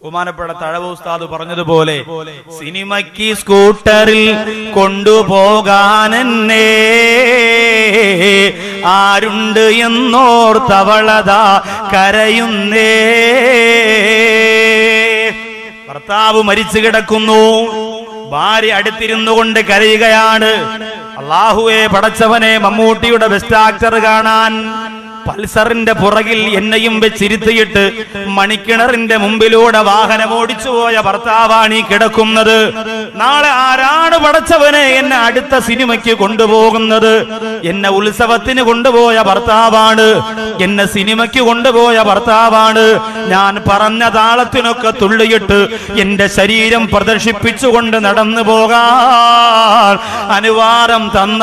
ബഹുമാനപ്പെട്ട തഴവ ഉസ്താദ് പറഞ്ഞതുപോലെ സിനിമയ്ക്ക് സ്കൂട്ടറിൽ കൊണ്ടുപോകാനെന്നെ ആരുണ്ട് എന്നോർത്തവളതാ കരയുന്നേ ഭർത്താവ് മരിച്ചു കിടക്കുന്നു ഭാര്യ അടുത്തിരുന്നു കൊണ്ട് കരയുകയാണ് അള്ളാഹുവെ പടച്ചവനെ മമ്മൂട്ടിയുടെ ബെസ്റ്റ് ആക്ടർ കാണാൻ പൾസറിന്റെ പുറകിൽ എന്നെയും വെച്ചിരുത്തിയിട്ട് മണിക്കിണറിന്റെ മുമ്പിലൂടെ വാഹനം ഓടിച്ചു പോയ ഭർത്താവാണ് ഈ കിടക്കുന്നത് നാളെ ആരാണ് പടച്ചവനെ എന്നെ അടുത്ത സിനിമയ്ക്ക് കൊണ്ടുപോകുന്നത് എന്നെ ഉത്സവത്തിന് കൊണ്ടുപോയ ഭർത്താവാണ് എന്നെ സിനിമയ്ക്ക് കൊണ്ടുപോയ ഭർത്താവാണ് ഞാൻ പറഞ്ഞ താളത്തിനൊക്കെ തുള്ളിയിട്ട് എന്റെ ശരീരം പ്രദർശിപ്പിച്ചുകൊണ്ട് നടന്നു പോകാൻ അനുവാദം തന്ന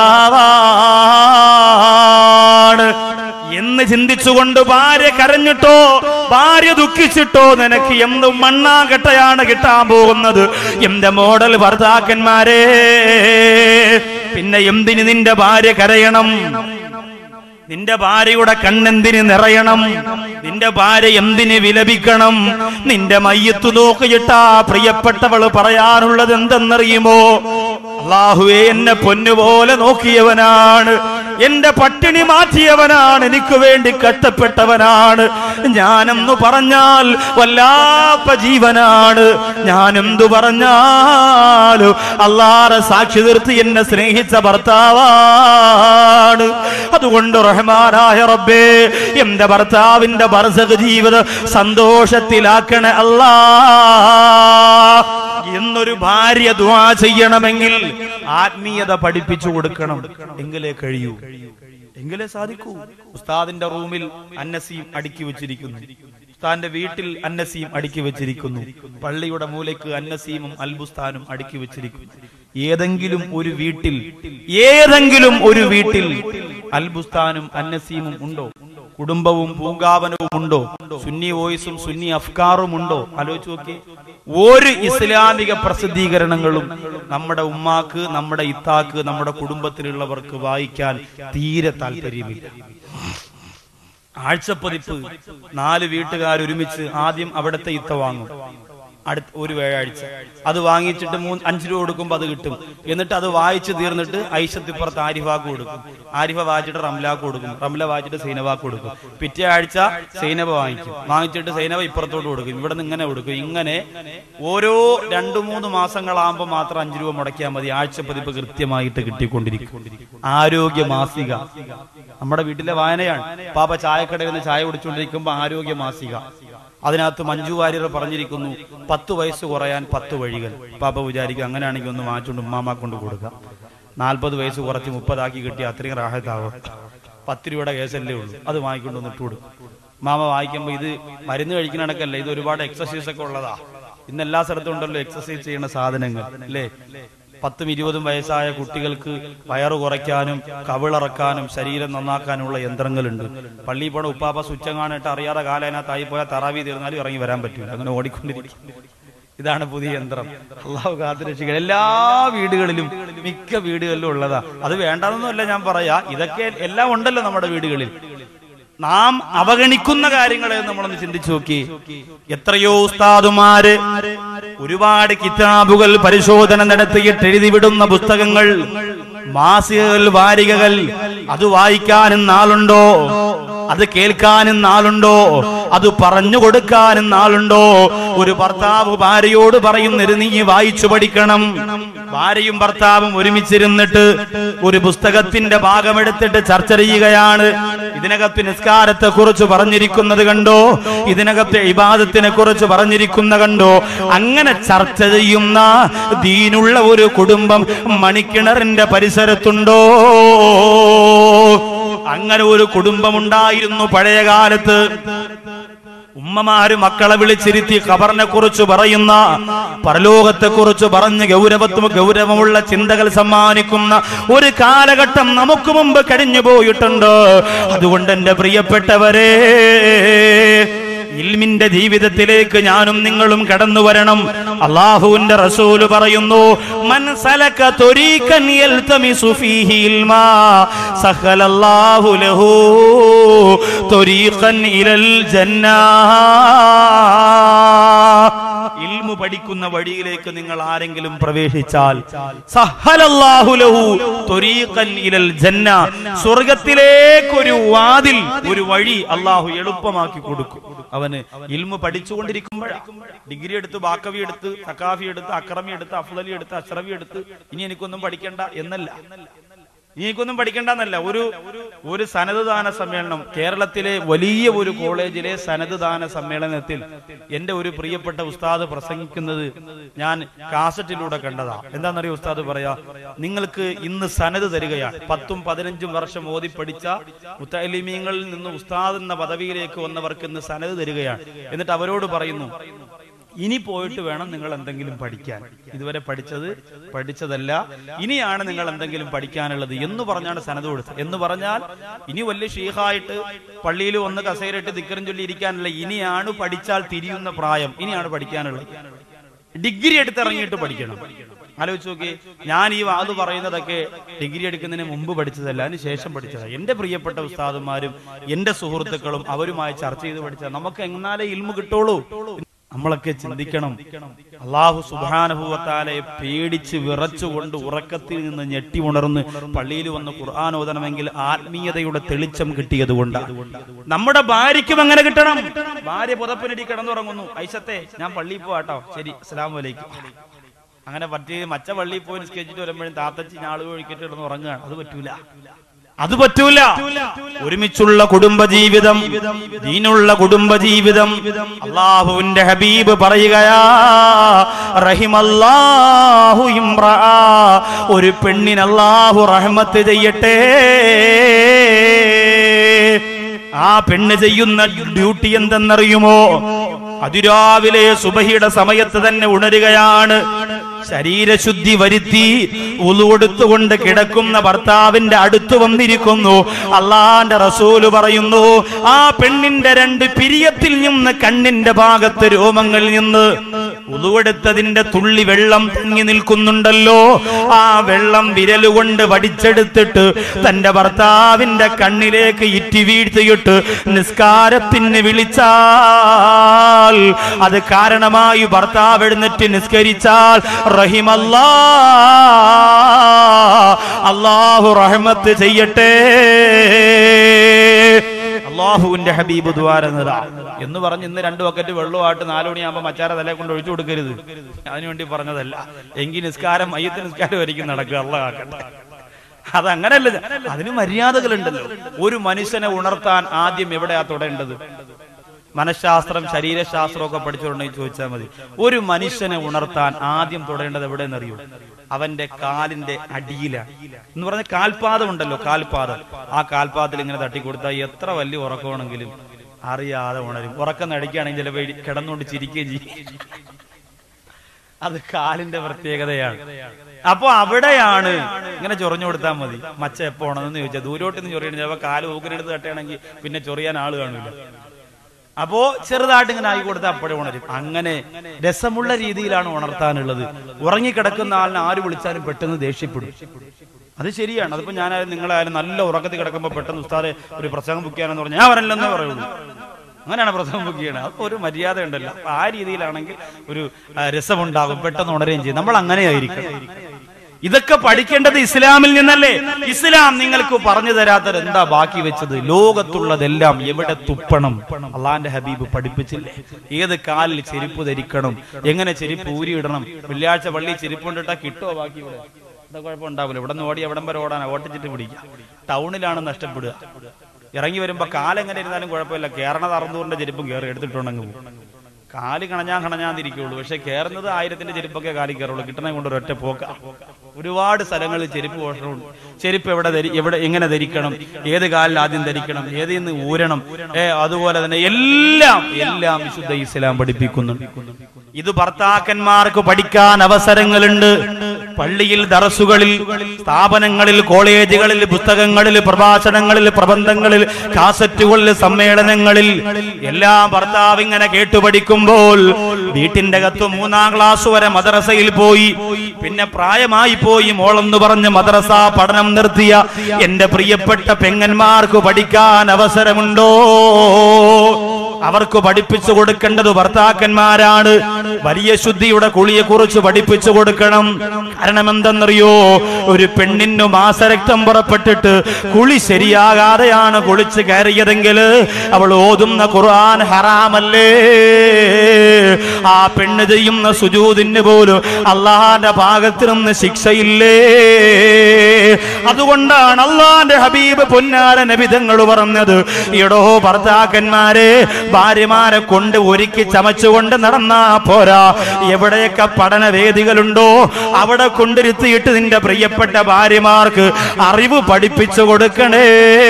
ഭർത്താവാണ് എന്ന് ചിന്തിച്ചുകൊണ്ട് ഭാര്യ കരഞ്ഞിട്ടോ ഭാര്യ ദുഃഖിച്ചിട്ടോ നിനക്ക് എന്ത് മണ്ണാകട്ടയാണ് കിട്ടാൻ പോകുന്നത് എന്റെ മോഡൽ ഭർത്താക്കന്മാരെ പിന്നെ എന്തിന് നിന്റെ ഭാര്യ കരയണം നിന്റെ ഭാര്യയുടെ കണ്ണെന്തിന് നിറയണം നിന്റെ ഭാര്യ എന്തിന് വിലപിക്കണം നിന്റെ മയ്യത്ത് നോക്കിയിട്ടാ പ്രിയപ്പെട്ടവള് പറയാനുള്ളത് എന്തെന്നറിയുമോ അള്ളാഹുവെ എന്നെ പൊന്നുപോലെ നോക്കിയവനാണ് എന്റെ പട്ടിണി മാറ്റിയവനാണ് എനിക്ക് വേണ്ടി കഷ്ടപ്പെട്ടവനാണ് ഞാനെന്നു പറഞ്ഞാൽ വല്ലാത്ത ജീവനാണ് ഞാൻ എന്തു പറഞ്ഞാലും അള്ളാറെ സാക്ഷി നിർത്തി എന്നെ സ്നേഹിച്ച ഭർത്താവാണ് അതുകൊണ്ട് റഹ്മാനായ റബ്ബേ എന്റെ ഭർത്താവിന്റെ ബർസഖ് ജീവിതം സന്തോഷത്തിലാക്കണേ അല്ലാ എന്നൊരു ഭാര്യ ദ്വാ ചെയ്യണമെങ്കിൽ ആത്മീയത പഠിപ്പിച്ചു കൊടുക്കണം എങ്കിലേ കഴിയൂ എങ്കിലേ സാധിക്കൂ ഉസ്താദിന്റെ റൂമിൽ അന്നസീം അടുക്കി വെച്ചിരിക്കുന്നു ഉസ്താദിന്റെ വീട്ടിൽ അന്നസീം അടുക്കി വെച്ചിരിക്കുന്നു പള്ളിയുടെ മൂലയ്ക്ക് അന്നസീമും അൽബുസ്താനും അടുക്കി വെച്ചിരിക്കുന്നു ഏതെങ്കിലും ഒരു വീട്ടിൽ ഏതെങ്കിലും ഒരു വീട്ടിൽ അൽബുസ്താനും അന്നസീമും ഉണ്ടോ കുടുംബവും പൂങ്കാവനവും ഉണ്ടോ സുന്നി വോയിസും സുന്നി അഫ്കാറും ഉണ്ടോ ആലോചിച്ച് നോക്കി ഒരു ഇസ്ലാമിക പ്രസിദ്ധീകരണങ്ങളും നമ്മുടെ ഉമ്മാക്ക് നമ്മുടെ ഇത്താക്ക് നമ്മുടെ കുടുംബത്തിലുള്ളവർക്ക് വായിക്കാൻ തീരെ താല്പര്യമില്ല ആഴ്ചപ്പതിപ്പ് നാല് വീട്ടുകാർ ഒരുമിച്ച് ആദ്യം അവിടുത്തെ ഇത്ത വാങ്ങും അടുത്ത ഒരു വ്യാഴാഴ്ച അത് വാങ്ങിച്ചിട്ട് മൂന്ന് അഞ്ച് രൂപ കൊടുക്കുമ്പോൾ അത് കിട്ടും എന്നിട്ട് അത് വായിച്ച് തീർന്നിട്ട് ഐഷത്തിപ്പുറത്ത് ആരിഫാക്ക് കൊടുക്കും ആരിഫ വായിച്ചിട്ട് റംലാക്ക് കൊടുക്കും റംല വായിച്ചിട്ട് സൈനവാക്ക് കൊടുക്കും പിറ്റേ ആഴ്ച സൈനബ വാങ്ങിക്കും വാങ്ങിച്ചിട്ട് സൈനബ ഇപ്പുറത്തോട്ട് കൊടുക്കും ഇവിടെ നിന്ന് ഇങ്ങനെ കൊടുക്കും ഇങ്ങനെ ഓരോ രണ്ടു മൂന്ന് മാസങ്ങളാകുമ്പോൾ മാത്രം അഞ്ച് രൂപ മുടക്കിയാൽ മതി ആഴ്ച പതിപ്പ് കൃത്യമായിട്ട് കിട്ടിക്കൊണ്ടിരിക്കും ആരോഗ്യ മാസിക നമ്മുടെ വീട്ടിലെ വായനയാണ് പാപ്പ ചായക്കടയിൽ നിന്ന് ചായ കുടിച്ചുകൊണ്ടിരിക്കുമ്പോൾ ആരോഗ്യ മാസിക അതിനകത്ത് മഞ്ജു വാര്യർ പറഞ്ഞിരിക്കുന്നു പത്ത് വയസ്സ് കുറയാൻ പത്ത് വഴികൾ പാപ്പ വിചാരിക്കും അങ്ങനെയാണെങ്കിൽ ഒന്ന് വാങ്ങിച്ചുകൊണ്ട് ഉമ്മാമ കൊണ്ട് കൊടുക്കാം നാൽപ്പത് വയസ്സ് കുറച്ച് മുപ്പതാക്കി കിട്ടിയ അത്രയും റാഹത്താവും പത്ത് രൂപയുടെ കേസല്ലേ ഉള്ളൂ അത് വാങ്ങിക്കൊണ്ട് വന്നിട്ട് കൊടുക്കും മാമ വായിക്കുമ്പോൾ ഇത് മരുന്ന് കഴിക്കുന്ന കണക്കല്ല ഇത് ഒരുപാട് എക്സസൈസ് ഒക്കെ ഉള്ളതാ ഇന്ന് എല്ലാ സ്ഥലത്തും ഉണ്ടല്ലോ എക്സസൈസ് ചെയ്യുന്ന സാധനങ്ങൾ അല്ലേ പത്തും ഇരുപതും വയസ്സായ കുട്ടികൾക്ക് വയറ് കുറയ്ക്കാനും കവിളിറക്കാനും ശരീരം നന്നാക്കാനുള്ള യന്ത്രങ്ങളുണ്ട് പള്ളിയിൽ പോണ ഉപ്പാപ്പ സ്വിച്ച് കാണിട്ട് അറിയാതെ കാലതിനകത്തായി പോയാൽ തറാവി തീർന്നാലും ഇറങ്ങി വരാൻ പറ്റില്ല അങ്ങനെ ഓടിക്കൊണ്ടിരിക്കും ഇതാണ് പുതിയ യന്ത്രം അള്ളാഹു കാത്തുരക്ഷിക്കുക എല്ലാ വീടുകളിലും മിക്ക വീടുകളിലും ഉള്ളതാ അത് വേണ്ടെന്നൊന്നുമല്ല ഞാൻ പറയാ ഇതൊക്കെ എല്ലാം ഉണ്ടല്ലോ നമ്മുടെ വീടുകളിൽ നാം അവഗണിക്കുന്ന കാര്യങ്ങളെ നമ്മളൊന്ന് ചിന്തിച്ചു നോക്കി എത്രയോ ഉസ്താദുമാര് ഒരുപാട് കിതാബുകൾ പരിശോധന നടത്തിയിട്ട് എഴുതി വിടുന്ന പുസ്തകങ്ങൾ മാസികകൾ വാരികകൾ അത് വായിക്കാനും നാളുണ്ടോ അത് കേൾക്കാനും നാളുണ്ടോ അത് പറഞ്ഞു കൊടുക്കാനും നാളുണ്ടോ ഒരു ഭർത്താവ് ഭാര്യയോട് പറയുന്നത് നീ വായിച്ചു പഠിക്കണം ഭാര്യയും ഭർത്താവും ഒരുമിച്ചിരുന്നിട്ട് ഒരു പുസ്തകത്തിന്റെ ഭാഗമെടുത്തിട്ട് ചർച്ച ചെയ്യുകയാണ് ഇതിനകത്ത് നിസ്കാരത്തെ കുറിച്ച് പറഞ്ഞിരിക്കുന്നത് കണ്ടോ ഇതിനകത്ത് ഇബാദത്തിനെ കുറിച്ച് പറഞ്ഞിരിക്കുന്ന കണ്ടോ അങ്ങനെ ചർച്ച ചെയ്യുന്ന ദീനുള്ള ഒരു കുടുംബം മണിക്കിണറിന്റെ പരിസരത്തുണ്ടോ അങ്ങനെ ഒരു കുടുംബമുണ്ടായിരുന്നു പഴയ കാലത്ത് ഉമ്മമാര് മക്കളെ വിളിച്ചിരുത്തി ഖബറിനെ കുറിച്ച് പറയുന്ന പരലോകത്തെ കുറിച്ച് പറഞ്ഞ് ഗൗരവത്വം ഗൗരവമുള്ള ചിന്തകൾ സമ്മാനിക്കുന്ന ഒരു കാലഘട്ടം നമുക്ക് മുമ്പ് കഴിഞ്ഞു പോയിട്ടുണ്ട് അതുകൊണ്ട് എന്റെ പ്രിയപ്പെട്ടവരെ ഇൽമിന്റെ ജീവിതത്തിലേക്ക് ഞാനും നിങ്ങളും കടന്നു വരണം അള്ളാഹുവിന്റെ റസൂല് പറയുന്നു മൻ സലക ത്വരീഖൻ യൽതമിസു ഫീഹി ഇൽമാ സഹലല്ലാഹു ലഹു ത്വരീഖൻ ഇലൽ ജന്നാ പഠിക്കുന്ന വഴിയിലേക്ക് നിങ്ങൾ ആരെങ്കിലും പ്രവേശിച്ചാൽ സഹലല്ലാഹു ലഹു ത്വരീഖൻ ഇലൽ ജന്ന സ്വർഗത്തിലേക്കൊരു വാതിൽ ഒരു വഴി അള്ളാഹു എളുപ്പമാക്കി കൊടുക്കും അവന് ഇൽമു പഠിച്ചുകൊണ്ടിരിക്കുമ്പോഴാ ഡിഗ്രി എടുത്ത് ബാക്കവി എടുത്ത് തക്കാഫി എടുത്ത് അക്രമി എടുത്ത് അഫ്ലലി എടുത്ത് അഷ്റഫി എടുത്ത് ഇനി എനിക്കൊന്നും പഠിക്കണ്ട എന്നല്ല ഇനി എനിക്കൊന്നും പഠിക്കണ്ടെന്നല്ല ഒരു ഒരു സനതുദാന സമ്മേളനം കേരളത്തിലെ വലിയ ഒരു കോളേജിലെ സനതുദാന സമ്മേളനത്തിൽ എന്റെ ഒരു പ്രിയപ്പെട്ട ഉസ്താദ് പ്രസംഗിക്കുന്നത് ഞാൻ കാസറ്റിലൂടെ കണ്ടതാ എന്താണെന്നറിയോ ഉസ്താദ് പറയാ നിങ്ങൾക്ക് ഇന്ന് സനത് തരികയാണ് പത്തും പതിനഞ്ചും വർഷം ഓതി പഠിച്ച മുത്തലിമീങ്ങളിൽ നിന്ന് ഉസ്താദ് എന്ന പദവിയിലേക്ക് വന്നവർക്ക് ഇന്ന് സനത് തരികയാണ് എന്നിട്ട് അവരോട് പറയുന്നു ഇനി പോയിട്ട് വേണം നിങ്ങൾ എന്തെങ്കിലും പഠിക്കാൻ ഇതുവരെ പഠിച്ചത് പഠിച്ചതല്ല ഇനിയാണ് നിങ്ങൾ എന്തെങ്കിലും പഠിക്കാനുള്ളത് എന്ന് പറഞ്ഞാണ് സനത് കൊടുത്തത് എന്ന് പറഞ്ഞാൽ ഇനി വലിയ ഷീഹായിട്ട് പള്ളിയിൽ വന്ന് കസേരയിട്ട് ദിക്കറും ചൊല്ലി ഇരിക്കാനല്ല ഇനിയാണ് പഠിച്ചാൽ തിരിയുന്ന പ്രായം ഇനിയാണ് പഠിക്കാനുള്ളത് ഡിഗ്രി എടുത്തിറങ്ങിയിട്ട് പഠിക്കണം ആലോചിച്ച് നോക്കി ഞാൻ ഈ വാത് പറയുന്നതൊക്കെ ഡിഗ്രി എടുക്കുന്നതിന് മുമ്പ് പഠിച്ചതല്ല അതിന് ശേഷം പഠിച്ചതാണ് എന്റെ പ്രിയപ്പെട്ട ഉസ്താദുമാരും എന്റെ സുഹൃത്തുക്കളും അവരുമായി ചർച്ച ചെയ്ത് പഠിച്ച നമുക്ക് എങ്ങനാലേ ഇൽമു കിട്ടുള്ളൂ നമ്മളൊക്കെ ചിന്തിക്കണം അള്ളാഹു സുബാനുഭവത്താലെ പേടിച്ച് വിറച്ചുകൊണ്ട് ഉറക്കത്തിൽ നിന്ന് ഞെട്ടി ഉണർന്ന് പള്ളിയിൽ വന്ന് ഖുർആൻ ഓതണമെങ്കിൽ ആത്മീയതയുടെ തെളിച്ചം കിട്ടിയത് കൊണ്ട് നമ്മുടെ ഭാര്യയ്ക്കും അങ്ങനെ കിട്ടണം ഭാര്യ പുതപ്പിനടി കിടന്നുറങ്ങുന്നു ഐശത്തെ ഞാൻ പള്ളിയിൽ പോവാട്ടോ ശരി അസ്സലാമു അലൈക്കും അങ്ങനെ പറ്റി മച്ച പള്ളിയിൽ പോയി നിസ്കരിച്ചിട്ട് വരുമ്പോഴും താത്തച്ചി ഞാളുകൾ ഒഴിക്കിട്ട് കിടന്ന് ഉറങ്ങുകയാണ് അത് പറ്റൂല അത് പറ്റൂല ഒരുമിച്ചുള്ള കുടുംബജീവിതം ദീനുള്ള കുടുംബജീവിതം അള്ളാഹുവിന്റെ ഹബീബ് പറയുകയാ റഹിമല്ലാഹു ഇമ്രാ ഒരു പെണ്ണിന് അള്ളാഹു റഹ്മത്ത് ചെയ്യട്ടെ ആ പെണ്ണ് ചെയ്യുന്ന ഡ്യൂട്ടി എന്തെന്നറിയുമോ അതിരാവിലെ സുബഹിയുടെ സമയത്ത് തന്നെ ഉണരുകയാണ് ശരീരശുദ്ധി വരുത്തി ഉളുകൊടുത്തുകൊണ്ട് കിടക്കുന്ന ഭർത്താവിന്റെ അടുത്ത് വന്നിരിക്കുന്നു അള്ളാന്റെ റസൂല് പറയുന്നു ആ പെണ്ണിന്റെ രണ്ട് പിരിയത്തിൽ നിന്ന് കണ്ണിന്റെ ഭാഗത്ത് രോമങ്ങളിൽ നിന്ന് ഉളുവെടുത്തതിന്റെ തുള്ളി വെള്ളം തങ്ങി നിൽക്കുന്നുണ്ടല്ലോ ആ വെള്ളം വിരലുകൊണ്ട് വടിച്ചെടുത്തിട്ട് തന്റെ ഭർത്താവിന്റെ കണ്ണിലേക്ക് ഇറ്റി വീഴ്ത്തിയിട്ട് നിസ്കാരത്തിന് വിളിച്ചാൽ അത് കാരണമായി ഭർത്താവ് എഴുന്നേറ്റ് നിസ്കരിച്ചാൽ റഹിമല്ലാ അള്ളാഹു റഹ്മത്ത് ചെയ്യട്ടെ അള്ളാഹുവിന്റെ ഹബീബ് ദ്വാരനത എന്ന് പറഞ്ഞ് ഇന്ന് രണ്ടു ബക്കറ്റ് വെള്ളമായിട്ട് നാലു മണിയാകുമ്പോൾ മച്ചാര തലയെ കൊണ്ട് ഒഴിച്ചു കൊടുക്കരുത് അതിനുവേണ്ടി പറഞ്ഞതല്ല എങ്കിൽ നിസ്കാരം മയ്യത്ത് നിസ്കാരം ഒരിക്കലും നടക്കുക അള്ള കാക്കട്ടെ അതങ്ങനല്ല അതിന് മര്യാദകളുണ്ടല്ലോ ഒരു മനുഷ്യനെ ഉണർത്താൻ ആദ്യം എവിടെയാ തൊടേണ്ടത് മനഃശാസ്ത്രം ശരീരശാസ്ത്രം ഒക്കെ പഠിച്ചിട്ടുണ്ടെങ്കിൽ ചോദിച്ചാൽ മതി ഒരു മനുഷ്യനെ ഉണർത്താൻ ആദ്യം തൊടേണ്ടത് എവിടെയെന്നറിയോ അവന്റെ കാലിന്റെ അടിയിലാണ് എന്ന് പറഞ്ഞ കാൽപാദം ഉണ്ടല്ലോ കാൽപാദം ആ കാൽപാദത്തിൽ ഇങ്ങനെ തട്ടിക്കൊടുത്താൽ എത്ര വലിയ ഉറക്കമാണെങ്കിലും അറിയാതെ ഉണരും ഉറക്കം നടിക്കുകയാണെങ്കിൽ ചിലപ്പോൾ കിടന്നുകൊണ്ട് ചിരിക്കുകയും ചെയ്യും അത് കാലിന്റെ പ്രത്യേകതയാണ് അപ്പൊ അവിടെയാണ് ഇങ്ങനെ ചൊറിഞ്ഞു കൊടുത്താൽ മതി മച്ച എപ്പോ ഉണർന്നെന്ന് ചോദിച്ചാൽ ദൂരോട്ട് നിന്ന് ചൊറിയണം ചിലപ്പോ കാല് ഊക്കിനെടുത്ത് തട്ടുകയാണെങ്കിൽ പിന്നെ ചൊറിയാൻ ആള് കാണില്ല അപ്പോ ചെറുതായിട്ട് ഇങ്ങനെ ആയി കൊടുത്താൽ അപ്പോഴേ ഉണരും അങ്ങനെ രസമുള്ള രീതിയിലാണ് ഉണർത്താനുള്ളത് ഉറങ്ങിക്കിടക്കുന്ന ആളിനെ ആര് വിളിച്ചാലും പെട്ടെന്ന് ദേഷ്യപ്പെടും അത് ശരിയാണ് അതിപ്പോ ഞാനായാലും നിങ്ങളായാലും നല്ല ഉറക്കത്തിൽ കിടക്കുമ്പോൾ പെട്ടെന്ന് ഉസ്താദെ ഒരു പ്രസംഗം ബുക്ക് ചെയ്യാനെന്ന് പറഞ്ഞാൽ ഞാൻ വരല്ലെന്നേ പറയുള്ളൂ അങ്ങനെയാണ് പ്രസംഗം ബുക്ക് ചെയ്യണത് അപ്പൊ ഒരു മര്യാദ ഉണ്ടല്ലോ അപ്പൊ ആ രീതിയിലാണെങ്കിൽ ഒരു ആ, രസമുണ്ടാകും പെട്ടെന്ന് ഉണരുകയും ചെയ്യും നമ്മൾ അങ്ങനെ ആയിരിക്കണം ഇതൊക്കെ പഠിക്കേണ്ടത് ഇസ്ലാമിൽ നിന്നല്ലേ ഇസ്ലാം നിങ്ങൾക്ക് പറഞ്ഞു തരാത്തത് എന്താ ബാക്കി വെച്ചത് ലോകത്തുള്ളതെല്ലാം എവിടെ തുപ്പണം അള്ളാന്റെ ഹബീബ് പഠിപ്പിച്ചില്ലേ ഏത് കാലിൽ ചെരുപ്പ് ധരിക്കണം എങ്ങനെ ചെരുപ്പ് ഊരിയിടണം വെള്ളിയാഴ്ച പള്ളി ചെരുപ്പ് കൊണ്ടിട്ടാ കിട്ടുമോ ബാക്കി ഇവിടെ എന്താ കുഴപ്പമുണ്ടാവില്ല ഇവിടെ നിന്ന് ഓടി എവിടം വരെ ഓടാനാ ഓട്ടിച്ചിട്ട് പിടിക്കാം ടൗണിലാണ് നഷ്ടപ്പെടുക ഇറങ്ങി വരുമ്പോ കാലെങ്ങനെ ഇരുന്നാലും കുഴപ്പമില്ല കേറണത് അറുന്നൂറിന്റെ ചെരുപ്പും കയറി എടുത്തിട്ടുണ്ടെങ്കിൽ പോകും കാല് കണഞ്ഞാൻ കണഞ്ഞാന്നിരിക്കുള്ളൂ പക്ഷെ കയറുന്നത് ആയിരത്തിന്റെ ചെരുപ്പൊക്കെ കാലി കയറുള്ളൂ കിട്ടണേ കൊണ്ട് ഒരൊറ്റ പോക്ക ഒരുപാട് സ്ഥലങ്ങളിൽ ചെരുപ്പ് പോഷണമുണ്ട് ചെരുപ്പ് എവിടെ ധരി എവിടെ എങ്ങനെ ധരിക്കണം ഏത് കാലിൽ ആദ്യം ധരിക്കണം ഏതിൽ നിന്ന് ഊരണം ഏ അതുപോലെ തന്നെ എല്ലാം എല്ലാം വിശുദ്ധ ഇസ്ലാം പഠിപ്പിക്കുന്നുണ്ട് ഇത് ഭർത്താക്കന്മാർക്ക് പഠിക്കാൻ അവസരങ്ങളുണ്ട് പള്ളിയിൽ ദറസുകളിൽ സ്ഥാപനങ്ങളിൽ കോളേജുകളിൽ പുസ്തകങ്ങളിൽ പ്രഭാഷണങ്ങളിൽ പ്രബന്ധങ്ങളിൽ കാസറ്റുകളിൽ സമ്മേളനങ്ങളിൽ എല്ലാം ഭർത്താവ് ഇങ്ങനെ കേട്ടു പഠിക്കുമ്പോൾ വീട്ടിന്റെ അകത്ത് മൂന്നാം ക്ലാസ് വരെ മദ്രസയിൽ പോയി പിന്നെ പ്രായമായി പോയി മോളെന്ന് പറഞ്ഞ് മദ്രസ പഠനം നിർത്തിയ എന്റെ പ്രിയപ്പെട്ട പെങ്ങന്മാർക്ക് പഠിക്കാൻ അവസരമുണ്ടോ അവർക്ക് പഠിപ്പിച്ചു കൊടുക്കേണ്ടത് ഭർത്താക്കന്മാരാണ് വലിയ ശുദ്ധിയുടെ കുളിയെ കുറിച്ച് പഠിപ്പിച്ചു കൊടുക്കണം കാരണം എന്തെന്നറിയോ ഒരു പെണ്ണിന് മാസരക്തം പുറപ്പെട്ടിട്ട് കുളി ശരിയാകാതെയാണ് കുളിച്ച് കയറിയതെങ്കിൽ അവൾ ഓതുന്ന ഖുർആൻ ഹറാമല്ലേ ആ പെണ്ണ് ചെയ്യുന്ന സുജൂതിന് പോലും അള്ളാഹാന്റെ ഭാഗത്ത് നിന്ന് ശിക്ഷയില്ലേ അതുകൊണ്ടാണ് അള്ളാന്റെ ഹബീബ് പൊന്നാര നബിതങ്ങൾ പറഞ്ഞത് എടോ ഭർത്താക്കന്മാരെ ഭാര്യമാരെ കൊണ്ട് ഒരുക്കി ചമച്ചുകൊണ്ട് നടന്നാ പോരാ എവിടെയൊക്കെ പഠനവേദികളുണ്ടോ അവിടെ കൊണ്ടിരുത്തിയിട്ട് നിന്റെ പ്രിയപ്പെട്ട ഭാര്യമാർക്ക് അറിവ് പഠിപ്പിച്ചു കൊടുക്കണേ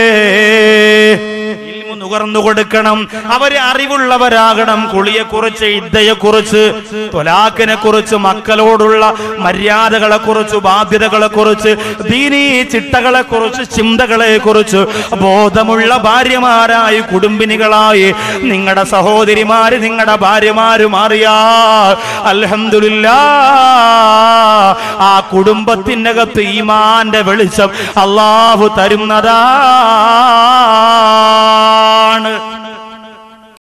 ഇൽമു നുകർന്നു കൊടുക്കണം അവരെ അറിവുള്ളവരാകണം കുളിയെ കുറിച്ച് ഇദ്ദയെ കുറിച്ച് തൊലാക്കിനെ കുറിച്ച് മക്കളോടുള്ള മര്യാദകളെ കുറിച്ച് ബാധ്യതകളെ കുറിച്ച് ദീനീ ചിട്ടകളെ കുറിച്ച് ചിന്തകളെ കുറിച്ച് ബോധമുള്ള ഭാര്യമാരായി കുടുംബിനികളായി നിങ്ങളുടെ സഹോദരിമാര് നിങ്ങളുടെ ഭാര്യമാര് മാറിയാൽ അൽഹംദുലില്ലാ ആ കുടുംബത്തിനകത്ത് ഈമാന്റെ വെളിച്ചം അള്ളാഹു തരുന്നതാ